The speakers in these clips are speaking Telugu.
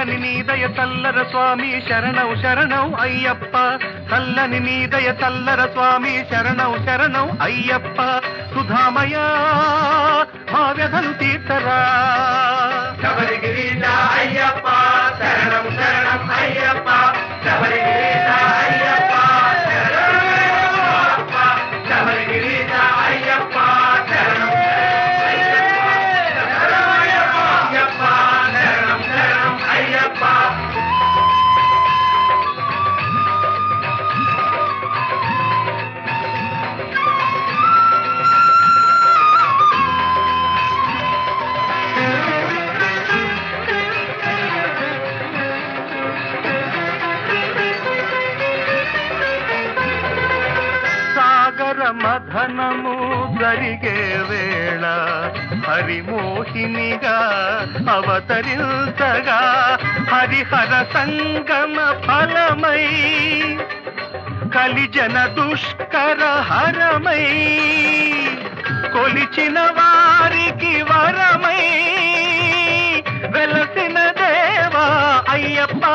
చల్లని నీదయ చల్లర స్వామి శరణం శరణం అయ్యప్ప చల్లని నీదయ చల్లర స్వామి శరణం శరణం అయ్యప్ప సుధామయ మా వ్యధలు తీర్చరా శబరిగిరీశ అయ్యప్ప శరణం శరణం అయ్యప్ప శబరిగిరీశ అయ్యప్ప శరణం అయ్యప్ప శబరిగిరీశ అయ్యప్ప శరణం శరణం అయ్యప్ప శరణం శరణం అయ్యప్ప సాగర మథనము జరిగే వేళ హరిమోహినిగా అవతరించగా హరిహర సంగమ ఫలమై కలిజన దుష్కర హరమై కొలిచిన వారికి వరమై వెలసిన దేవా అయ్యప్ప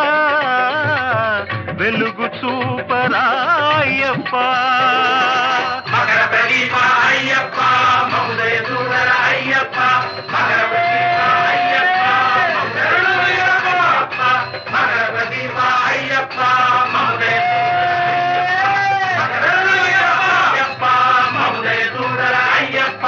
వెలుగు చూపరాయ్యప్ప మకర ప్రదీప అయ్యప్ప మౌదయ సూదర అయ్యప్ప మకర ప్రదీప అయ్యప్ప శరణమయ్యప్ప మకర ప్రదీప అయ్యప్ప మౌదయ అయ్యప్ప మౌదయ సూదర అయ్యప్ప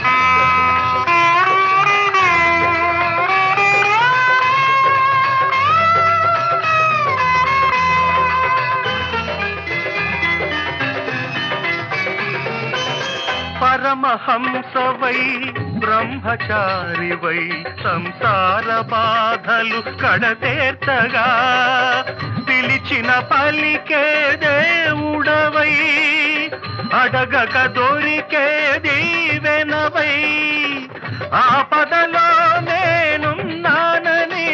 పరమహంసవై బ్రహ్మచారివై సంసార బాధలు కడతేర్చగా పిలిచిన పలికే దేవుడవై అడగక దొరికే దీవెనవై ఆపదలో నేనున్నానని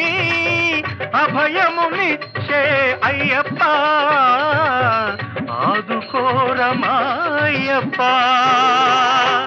అభయమునిచ్చే అయ్యప్ప ఆదుకోరమాయప్ప